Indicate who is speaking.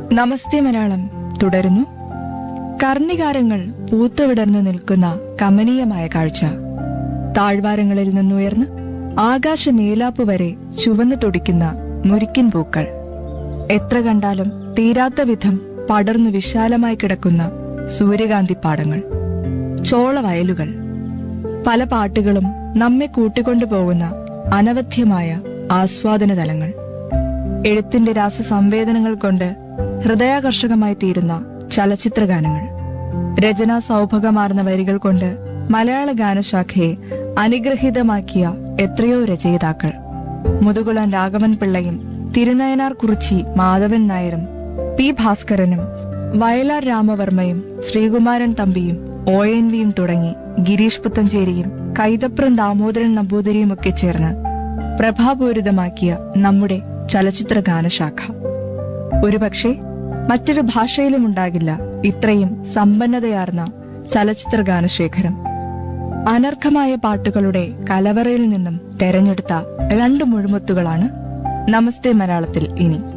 Speaker 1: നമസ്തേ മലയാളം തുടരുന്നു കർണികാരങ്ങൾ പൂത്തുവിടർന്നു നിൽക്കുന്ന കമനീയമായ കാഴ്ച താഴ്വാരങ്ങളിൽ നിന്നുയർന്ന് ആകാശമേലാപ്പ് വരെ ചുവന്നു തുടിക്കുന്ന മുരിക്കിൻ പൂക്കൾ എത്ര കണ്ടാലും തീരാത്ത വിധം പടർന്നു വിശാലമായി കിടക്കുന്ന സൂര്യകാന്തി പാടങ്ങൾ ചോളവയലുകൾ പല പാട്ടുകളും നമ്മെ കൂട്ടിക്കൊണ്ടുപോകുന്ന അനവധ്യമായ ആസ്വാദന തലങ്ങൾ എഴുത്തിന്റെ രാസസംവേദനങ്ങൾ കൊണ്ട് ഹൃദയാകർഷകമായി തീരുന്ന ചലച്ചിത്ര ഗാനങ്ങൾ രചനാ സൗഭഗമാർന്ന വരികൾ കൊണ്ട് മലയാള ഗാനശാഖയെ അനുഗ്രഹീതമാക്കിയ എത്രയോ രചയിതാക്കൾ മുതുകുളം രാഘവൻ പിള്ളയും തിരുനയനാർ കുറിച്ചി മാധവൻ നായരും പി ഭാസ്കരനും വയലാർ രാമവർമ്മയും ശ്രീകുമാരൻ തമ്പിയും ഒ എൻ വിയും തുടങ്ങി ഗിരീഷ് പുത്തഞ്ചേരിയും കൈതപ്രം ദാമോദരൻ നമ്പൂതിരിയുമൊക്കെ ചേർന്ന് പ്രഭാപൂരിതമാക്കിയ നമ്മുടെ ചലച്ചിത്ര ഗാനശാഖ ഒരുപക്ഷെ മറ്റൊരു ഭാഷയിലും ഉണ്ടാകില്ല ഇത്രയും സമ്പന്നതയാർന്ന ചലച്ചിത്ര ഗാനശേഖരം അനർഘമായ പാട്ടുകളുടെ കലവറയിൽ നിന്നും തെരഞ്ഞെടുത്ത രണ്ട് മുഴുമുത്തുകളാണ് നമസ്തേ മലയാളത്തിൽ ഇനി